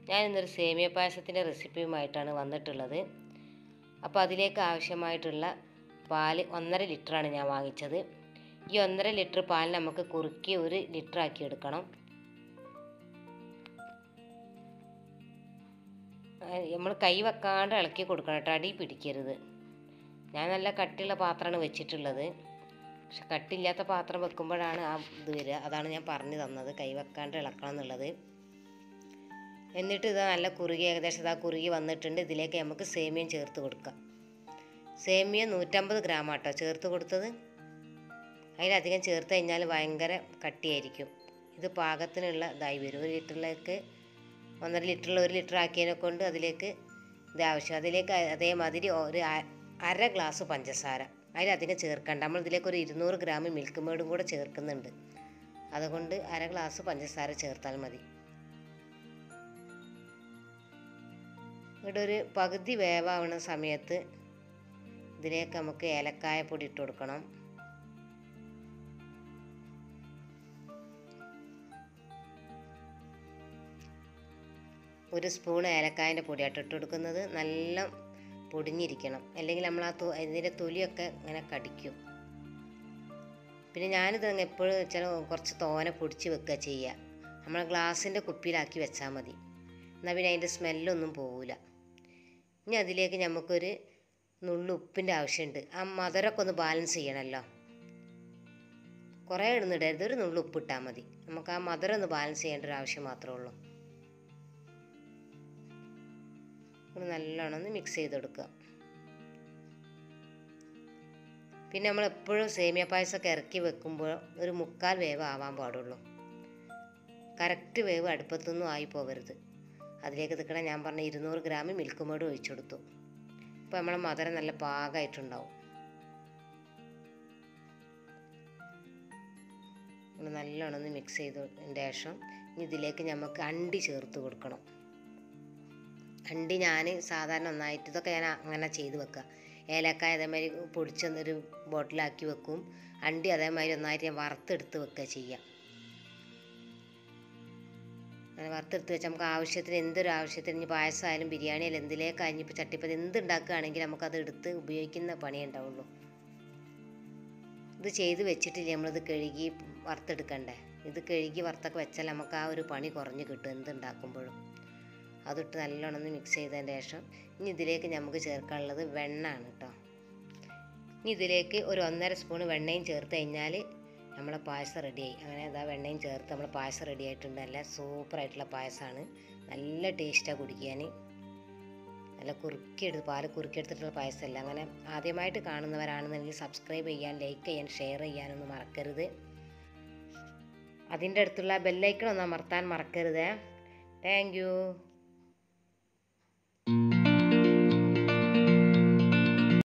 ഞാൻ ഇന്നൊരു സേമിയ പായസത്തിൻ്റെ റെസിപ്പിയുമായിട്ടാണ് വന്നിട്ടുള്ളത് അപ്പോൾ അതിലേക്ക് ആവശ്യമായിട്ടുള്ള പാല് ഒന്നര ലിറ്ററാണ് ഞാൻ വാങ്ങിച്ചത് ഈ ഒന്നര ലിറ്റർ പാൽ നമുക്ക് കുറുക്കി ഒരു ലിറ്റർ ആക്കി എടുക്കണം നമ്മൾ കൈ വെക്കാണ്ട് ഇളക്കി കൊടുക്കണം കേട്ടോ അടി പിടിക്കരുത് ഞാൻ നല്ല കട്ടിയുള്ള പാത്രമാണ് വെച്ചിട്ടുള്ളത് പക്ഷെ കട്ടില്ലാത്ത പാത്രം വെക്കുമ്പോഴാണ് ആ ഇത് വരിക അതാണ് ഞാൻ പറഞ്ഞു തന്നത് കൈ വെക്കാണ്ട് ഇളക്കണം എന്നുള്ളത് എന്നിട്ട് ഇത് നല്ല കുറുകി ഏകദേശം ഇതാ കുറുകി വന്നിട്ടുണ്ട് ഇതിലേക്ക് നമുക്ക് സേമിയം ചേർത്ത് കൊടുക്കാം സേമിയ നൂറ്റമ്പത് ഗ്രാം ആട്ടോ ചേർത്ത് കൊടുത്തത് അതിലധികം ചേർത്ത് കഴിഞ്ഞാൽ ഭയങ്കര കട്ടിയായിരിക്കും ഇത് പാകത്തിനുള്ള ഇതായി വരും ഒരു ലിറ്ററിലേക്ക് ഒന്നര ലിറ്ററിൽ ഒരു ലിറ്റർ ആക്കിയതിനെ കൊണ്ട് അതിലേക്ക് ഇത് ആവശ്യം അതിലേക്ക് അതേമാതിരി ഒരു അര ഗ്ലാസ് പഞ്ചസാര അതിലധികം ചേർക്കണ്ട നമ്മൾ ഇതിലേക്ക് ഒരു ഇരുന്നൂറ് ഗ്രാം മിൽക്ക് മേഡും കൂടെ ചേർക്കുന്നുണ്ട് അതുകൊണ്ട് അര ഗ്ലാസ് പഞ്ചസാര ചേർത്താൽ മതി ഇവിടെ ഒരു പകുതി വേവാവുന്ന സമയത്ത് ഇതിലേക്ക് നമുക്ക് ഏലക്കായ പൊടി ഇട്ട് കൊടുക്കണം ഒരു സ്പൂൺ ഏലക്കായൻ്റെ പൊടിയായിട്ട് ഇട്ട് കൊടുക്കുന്നത് നല്ല പൊടിഞ്ഞിരിക്കണം അല്ലെങ്കിൽ നമ്മൾ ആ തൊ ഇതിൻ്റെ തൊലിയൊക്കെ ഇങ്ങനെ കടിക്കും പിന്നെ ഞാനിത് എപ്പോഴും വെച്ചാൽ കുറച്ച് തോനെ പൊടിച്ച് വെക്കുക ചെയ്യുക നമ്മൾ ഗ്ലാസിൻ്റെ കുപ്പിയിലാക്കി വെച്ചാൽ മതി എന്നാൽ പിന്നെ അതിൻ്റെ സ്മെല്ലൊന്നും പോവില്ല ഇനി അതിലേക്ക് നമുക്കൊരു നുള്ളു ഉപ്പിൻ്റെ ആവശ്യമുണ്ട് ആ മധുരമൊക്കെ ഒന്ന് ബാലൻസ് ചെയ്യണമല്ലോ കുറേ ഇടുന്നിടരുത് ഒരു നുള്ളു ഉപ്പിട്ടാൽ മതി നമുക്ക് ആ മധുരം ഒന്ന് ബാലൻസ് ചെയ്യേണ്ട ഒരു ആവശ്യം മാത്രമേ ഉള്ളൂ നല്ലോണം ഒന്ന് മിക്സ് ചെയ്ത് കൊടുക്കുക പിന്നെ നമ്മൾ എപ്പോഴും സേമിയ പായസമൊക്കെ ഇറക്കി വെക്കുമ്പോൾ ഒരു മുക്കാൽ വേവ് ആവാൻ പാടുള്ളൂ കറക്റ്റ് വേവ് അടുപ്പത്തൊന്നും ആയി പോകരുത് അതിലേക്ക് നിൽക്കണ ഞാൻ പറഞ്ഞ ഇരുന്നൂറ് ഗ്രാം മിൽക്ക് മേഡ് ഒഴിച്ചു കൊടുത്തു അപ്പോൾ നമ്മളെ മധുരം നല്ല പാകമായിട്ടുണ്ടാവും നല്ലോണം ഒന്ന് മിക്സ് ചെയ്തതിൻ്റെ ശേഷം ഇനി ഇതിലേക്ക് നമുക്ക് അണ്ടി ചേർത്ത് കൊടുക്കണം അണ്ടി ഞാൻ സാധാരണ ഒന്നായിട്ട് ഇതൊക്കെ ഞാൻ അങ്ങനെ ചെയ്ത് വെക്കുക ഏലക്കായ അതേമാതിരി പൊടിച്ചൊന്നൊരു ബോട്ടിലാക്കി വെക്കും അണ്ടി അതേമാതിരി ഒന്നായിട്ട് ഞാൻ വറുത്തെടുത്ത് വെക്കുക ചെയ്യുക അങ്ങനെ വറുത്തെടുത്ത് വെച്ചാൽ നമുക്ക് ആവശ്യത്തിന് എന്തൊരു ആവശ്യത്തിന് ഇനി പായസമായാലും ബിരിയാണി ആയാലും എന്തിലേക്ക് ഇനിയിപ്പോൾ ചട്ടിപ്പത് എന്ത് ഉണ്ടാക്കുകയാണെങ്കിൽ നമുക്കത് എടുത്ത് ഉപയോഗിക്കുന്ന പണിയേ ഉണ്ടാവുള്ളൂ ഇത് ചെയ്ത് വെച്ചിട്ടില്ല നമ്മളിത് കഴുകി വറുത്തെടുക്കണ്ടേ ഇത് കഴുകി വറുത്തൊക്കെ വെച്ചാൽ നമുക്ക് ആ ഒരു പണി കുറഞ്ഞ് കിട്ടും എന്തുണ്ടാക്കുമ്പോഴും അതിട്ട് നല്ലോണം ഒന്ന് മിക്സ് ചെയ്തതിന് ശേഷം ഇനി ഇതിലേക്ക് നമുക്ക് ചേർക്കാനുള്ളത് വെണ്ണയാണ് കേട്ടോ ഇനി ഇതിലേക്ക് ഒരു ഒന്നര സ്പൂൺ വെണ്ണയും ചേർത്ത് കഴിഞ്ഞാൽ നമ്മളെ പായസം റെഡിയായി അങ്ങനെ ഇതാ വെണ്ണയും ചേർത്ത് നമ്മൾ പായസം റെഡി ആയിട്ടുണ്ട് നല്ല സൂപ്പറായിട്ടുള്ള പായസമാണ് നല്ല ടേസ്റ്റാണ് കുടിക്കാൻ നല്ല കുറുക്കിയെടുത്ത് പാല് കുറുക്കിയെടുത്തിട്ടുള്ള പായസമല്ല അങ്ങനെ ആദ്യമായിട്ട് കാണുന്നവരാണെന്നുണ്ടെങ്കിൽ സബ്സ്ക്രൈബ് ചെയ്യാൻ ലൈക്ക് ചെയ്യാൻ ഷെയർ ചെയ്യാനൊന്നും മറക്കരുത് അതിൻ്റെ അടുത്തുള്ള ബെല്ലൈക്കൺ ഒന്ന് അമർത്താൻ മറക്കരുത് താങ്ക്